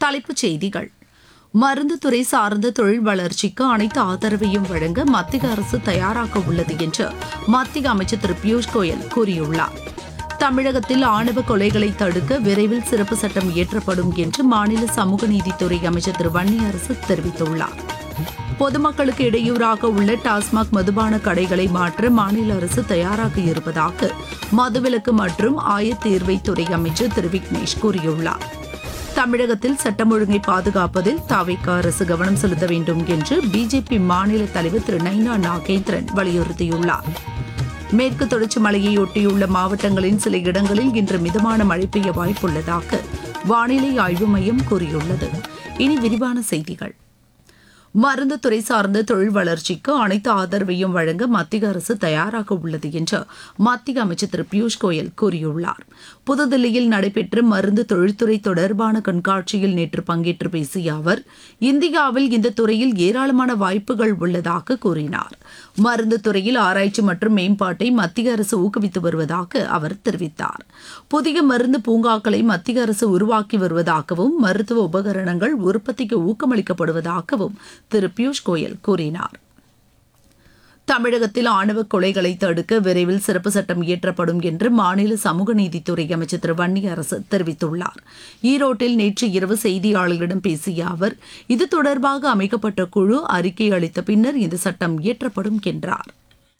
தலைப்புச் செய்திகள் மருந்து துறை சார்ந்த தொழில் வளர்ச்சிக்கு அனைத்து ஆதரவையும் வழங்க மத்திய அரசு தயாராக உள்ளது என்று மத்திய அமைச்சர் திரு பியூஷ் கோயல் கூறியுள்ளார் தமிழகத்தில் ஆணவ கொலைகளை தடுக்க விரைவில் சிறப்பு சட்டம் இயற்றப்படும் என்று மாநில சமூக நீதித்துறை அமைச்சர் திரு வன்னியரசு தெரிவித்துள்ளார் பொதுமக்களுக்கு இடையூறாக உள்ள டாஸ்மாக் மதுபான கடைகளை மாற்ற மாநில அரசு தயாராக இருப்பதாக மதுவிலக்கு மற்றும் ஆயத்தீர்வைத்துறை அமைச்சர் திரு விக்னேஷ் கூறியுள்ளார் தமிழகத்தில் சட்டம் ஒழுங்கை பாதுகாப்பதில் தாவேக அரசு கவனம் செலுத்த வேண்டும் என்று பிஜேபி மாநில தலைவர் திரு நைனா நாகேந்திரன் வலியுறுத்தியுள்ளார் மேற்கு தொடர்ச்சி மலையை ஒட்டியுள்ள மாவட்டங்களின் சில இடங்களில் இன்று மிதமான மழை பெய்ய வாய்ப்புள்ளதாக வானிலை ஆய்வு மையம் கூறியுள்ளது இனி விரிவான செய்திகள் மருந்து துறை சார்ந்த தொழில் வளர்ச்சிக்கு அனைத்து ஆதரவையும் வழங்க மத்திய அரசு தயாராக உள்ளது என்று மத்திய அமைச்சர் திரு பியூஷ் கோயல் கூறியுள்ளார் புதுதில்லியில் நடைபெற்ற மருந்து தொழில்துறை தொடர்பான கண்காட்சியில் நேற்று பங்கேற்று பேசிய அவர் இந்தியாவில் இந்த துறையில் ஏராளமான வாய்ப்புகள் உள்ளதாக கூறினார் மருந்து துறையில் ஆராய்ச்சி மற்றும் மேம்பாட்டை மத்திய அரசு ஊக்குவித்து வருவதாக அவர் தெரிவித்தார் புதிய மருந்து பூங்காக்களை மத்திய அரசு உருவாக்கி வருவதாகவும் மருத்துவ உபகரணங்கள் உற்பத்திக்கு ஊக்கமளிக்கப்படுவதாகவும் திரு பியூஷ் கோயல் கூறினார் தமிழகத்தில் ஆணவ கொலைகளை தடுக்க விரைவில் சிறப்பு சட்டம் இயற்றப்படும் என்று மாநில சமூக நீதித்துறை அமைச்சர் திரு வன்னியரசு தெரிவித்துள்ளார் ஈரோட்டில் நேற்று இரவு செய்தியாளர்களிடம் பேசிய அவர் இது தொடர்பாக அமைக்கப்பட்ட குழு அறிக்கை அளித்த பின்னர் இந்த சட்டம் இயற்றப்படும் என்றார்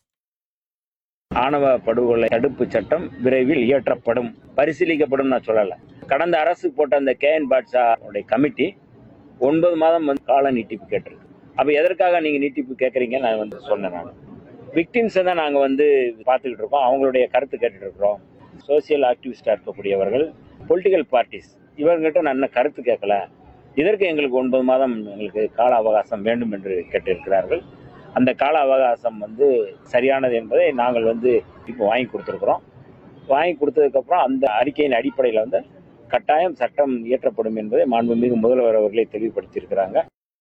ஆணவ படுகொலை தடுப்பு சட்டம் விரைவில் இயற்றப்படும் பரிசீலிக்கப்படும் நான் சொல்லல கடந்த அரசு போட்ட அந்த கே என் பாட்ஷா உடைய கமிட்டி ஒன்பது மாதம் வந்து கால நீட்டிப்பு கேட்டிருக்கு அப்ப எதற்காக நீங்க நீட்டிப்பு கேட்கறீங்க நான் வந்து சொன்னேன் நான் விக்டிம்ஸை தான் நாங்கள் வந்து பார்த்துக்கிட்டு இருக்கோம் அவங்களுடைய கருத்து கேட்டுட்டு இருக்கிறோம் சோசியல் ஆக்டிவிஸ்டாக இருக்கக்கூடியவர்கள் பொலிட்டிக்கல் பார்ட்டிஸ் இவர்கிட்ட நான் இன்னும் கருத்து கேட்கல இதற்கு எங்களுக்கு ஒன்பது மாதம் எங்களுக்கு கால அவகாசம் வேண்டும் என்று கேட்டிருக்கிறார்கள் அந்த கால அவகாசம் வந்து சரியானது என்பதை நாங்கள் வந்து இப்போ வாங்கி கொடுத்துருக்குறோம் வாங்கி கொடுத்ததுக்கப்புறம் அந்த அறிக்கையின் அடிப்படையில் வந்து கட்டாயம் சட்டம் இயற்றப்படும் என்பதை மாண்புமிகு முதல்வர் அவர்களே தெளிவுபடுத்தியிருக்கிறாங்க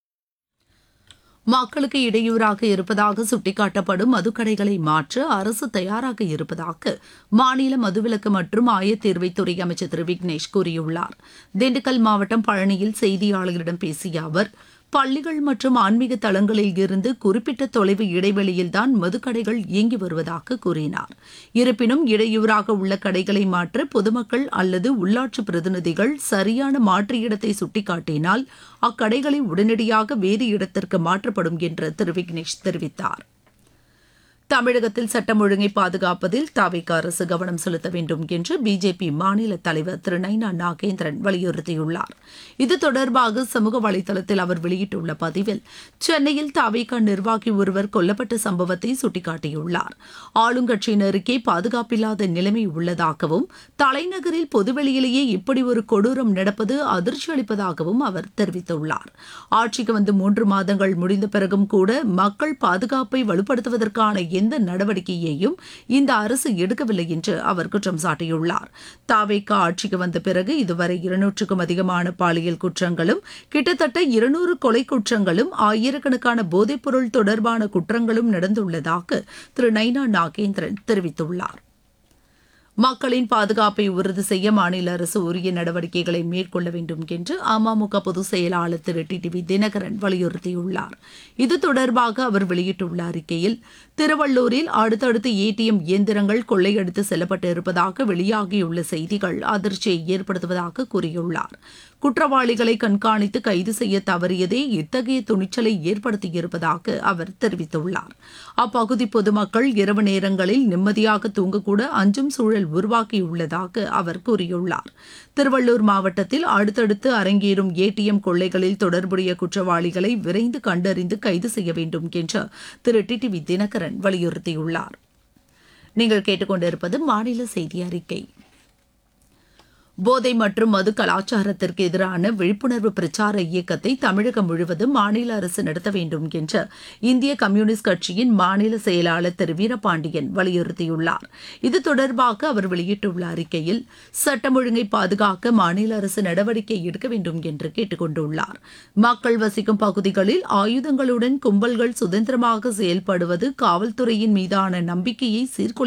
மக்களுக்கு இடையூறாக இருப்பதாக சுட்டிக்காட்டப்படும் மதுக்கடைகளை மாற்ற அரசு தயாராக இருப்பதாக மாநில மதுவிலக்கு மற்றும் ஆயத்தீர்வைத்துறை அமைச்சர் திரு விக்னேஷ் கூறியுள்ளார் திண்டுக்கல் மாவட்டம் பழனியில் செய்தியாளர்களிடம் பேசிய அவர் பள்ளிகள் மற்றும் ஆன்மீக தலங்களில் இருந்து குறிப்பிட்ட தொலைவு இடைவெளியில்தான் மதுக்கடைகள் இயங்கி வருவதாக கூறினார் இருப்பினும் இடையூறாக உள்ள கடைகளை மாற்ற பொதுமக்கள் அல்லது உள்ளாட்சி பிரதிநிதிகள் சரியான மாற்று இடத்தை சுட்டிக்காட்டினால் அக்கடைகளை உடனடியாக வேறு இடத்திற்கு மாற்றப்படும் என்று திரு விக்னேஷ் தெரிவித்தார் தமிழகத்தில் சட்டம் ஒழுங்கை பாதுகாப்பதில் தாவேக அரசு கவனம் செலுத்த வேண்டும் என்று பிஜேபி மாநில தலைவர் திரு நைனா நாகேந்திரன் வலியுறுத்தியுள்ளார் இது தொடர்பாக சமூக வலைதளத்தில் அவர் வெளியிட்டுள்ள பதிவில் சென்னையில் தாவேக நிர்வாகி ஒருவர் கொல்லப்பட்ட சம்பவத்தை சுட்டிக்காட்டியுள்ளார் ஆளுங்கட்சியினருக்கே பாதுகாப்பில்லாத நிலைமை உள்ளதாகவும் தலைநகரில் பொதுவெளியிலேயே இப்படி ஒரு கொடூரம் நடப்பது அதிர்ச்சி அளிப்பதாகவும் அவர் தெரிவித்துள்ளார் ஆட்சிக்கு வந்து மூன்று மாதங்கள் முடிந்த பிறகும் கூட மக்கள் பாதுகாப்பை வலுப்படுத்துவதற்கான எந்த நடவடிக்கையையும் இந்த அரசு எடுக்கவில்லை என்று அவர் குற்றம் சாட்டியுள்ளார் தாவேக்கா ஆட்சிக்கு வந்த பிறகு இதுவரை இருநூற்றுக்கும் அதிகமான பாலியல் குற்றங்களும் கிட்டத்தட்ட இருநூறு கொலை குற்றங்களும் ஆயிரக்கணக்கான போதைப்பொருள் தொடர்பான குற்றங்களும் நடந்துள்ளதாக திரு நைனா நாகேந்திரன் தெரிவித்துள்ளார் மக்களின் பாதுகாப்பை உறுதி செய்ய மாநில அரசு உரிய நடவடிக்கைகளை மேற்கொள்ள வேண்டும் என்று அமமுக பொதுச் செயலாளர் திரு டி டிவி தினகரன் வலியுறுத்தியுள்ளார் இது தொடர்பாக அவர் வெளியிட்டுள்ள அறிக்கையில் திருவள்ளூரில் அடுத்தடுத்து ஏடிஎம் இயந்திரங்கள் கொள்ளையடித்து செல்லப்பட்டு இருப்பதாக வெளியாகியுள்ள செய்திகள் அதிர்ச்சியை ஏற்படுத்துவதாக கூறியுள்ளார் குற்றவாளிகளை கண்காணித்து கைது செய்ய தவறியதே இத்தகைய துணிச்சலை ஏற்படுத்தியிருப்பதாக அவர் தெரிவித்துள்ளார் அப்பகுதி பொதுமக்கள் இரவு நேரங்களில் நிம்மதியாக தூங்கக்கூட அஞ்சும் சூழல் உருவாக்கியுள்ளதாக அவர் கூறியுள்ளார் திருவள்ளூர் மாவட்டத்தில் அடுத்தடுத்து அரங்கேறும் ஏடிஎம் கொள்ளைகளில் தொடர்புடைய குற்றவாளிகளை விரைந்து கண்டறிந்து கைது செய்ய வேண்டும் என்று திரு டிடிவி தினகரன் வலியுறுத்தியுள்ளார் நீங்கள் கேட்டுக்கொண்டிருப்பது மாநில செய்தி அறிக்கை போதை மற்றும் மது கலாச்சாரத்திற்கு எதிரான விழிப்புணர்வு பிரச்சார இயக்கத்தை தமிழகம் முழுவதும் மாநில அரசு நடத்த வேண்டும் என்று இந்திய கம்யூனிஸ்ட் கட்சியின் மாநில செயலாளர் திரு வீரபாண்டியன் வலியுறுத்தியுள்ளார் இது தொடர்பாக அவர் வெளியிட்டுள்ள அறிக்கையில் சட்டம் ஒழுங்கை பாதுகாக்க மாநில அரசு நடவடிக்கை எடுக்க வேண்டும் என்று கேட்டுக் கொண்டுள்ளார் மக்கள் வசிக்கும் பகுதிகளில் ஆயுதங்களுடன் கும்பல்கள் சுதந்திரமாக செயல்படுவது காவல்துறையின் மீதான நம்பிக்கையை சீர்குலை